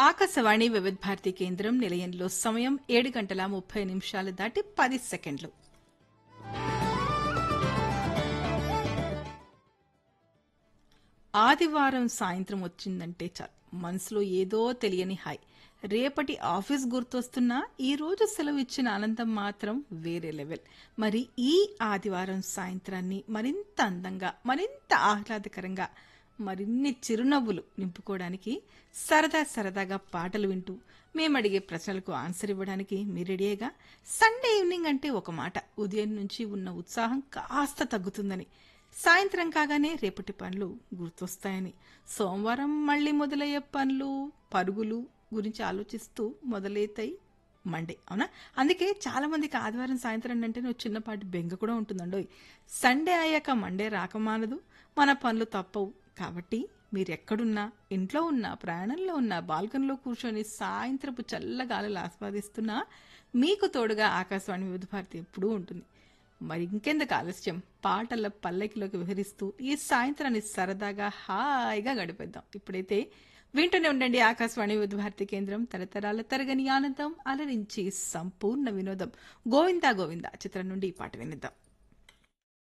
ఆకాశవాణి వివిధ భారతి కేంద్రం నిలయంలో సమయం ఏడు గంటల ముప్పై నిమిషాలు దాటి పది సెకండ్లు ఆదివారం సాయంత్రం వచ్చిందంటే చాలు మనసులో ఏదో తెలియని హాయ్ రేపటి ఆఫీస్ గుర్తొస్తున్నా ఈ రోజు సెలవు ఇచ్చిన ఆనందం మాత్రం వేరే లెవెల్ మరి ఈ ఆదివారం సాయంత్రాన్ని మరింత అందంగా మరింత ఆహ్లాదకరంగా మరిన్ని చిరునవ్వులు నింపుకోవడానికి సరదా సరదాగా పాటలు వింటూ మేము అడిగే ప్రశ్నలకు ఆన్సర్ ఇవ్వడానికి మీరు రెడీగా సండే ఈవినింగ్ అంటే ఒక మాట ఉదయం నుంచి ఉన్న ఉత్సాహం కాస్త తగ్గుతుందని సాయంత్రం కాగానే రేపటి పనులు గుర్తొస్తాయని సోమవారం మళ్ళీ మొదలయ్యే పనులు పరుగులు గురించి ఆలోచిస్తూ మొదలైతాయి మండే అవునా అందుకే చాలా మందికి ఆదివారం సాయంత్రం అంటే నువ్వు చిన్నపాటి బెంగ కూడా ఉంటుందండోయ్ సండే అయ్యాక మండే రాకమానదు మన పనులు తప్పవు కాబట్టి మీరు ఎక్కడున్నా ఇంట్లో ఉన్నా ప్రయాణంలో ఉన్నా బాల్కనీలో కూర్చొని సాయంత్రపు చల్లగాలులు ఆస్వాదిస్తున్నా మీకు తోడుగా ఆకాశవాణి వివిధ భారతి ఎప్పుడూ ఉంటుంది మరి ఇంకెందుకు ఆలస్యం పాటల పల్లకిలోకి విహరిస్తూ ఈ సాయంత్రాన్ని సరదాగా హాయిగా గడిపేద్దాం ఇప్పుడైతే వింటూనే ఉండండి ఆకాశవాణి వివిధ భారతి కేంద్రం తరతరాల తరగని ఆనందం అలరించి సంపూర్ణ వినోదం గోవిందా గోవిందా చిత్రం నుండి ఈ పాట వినిద్దాం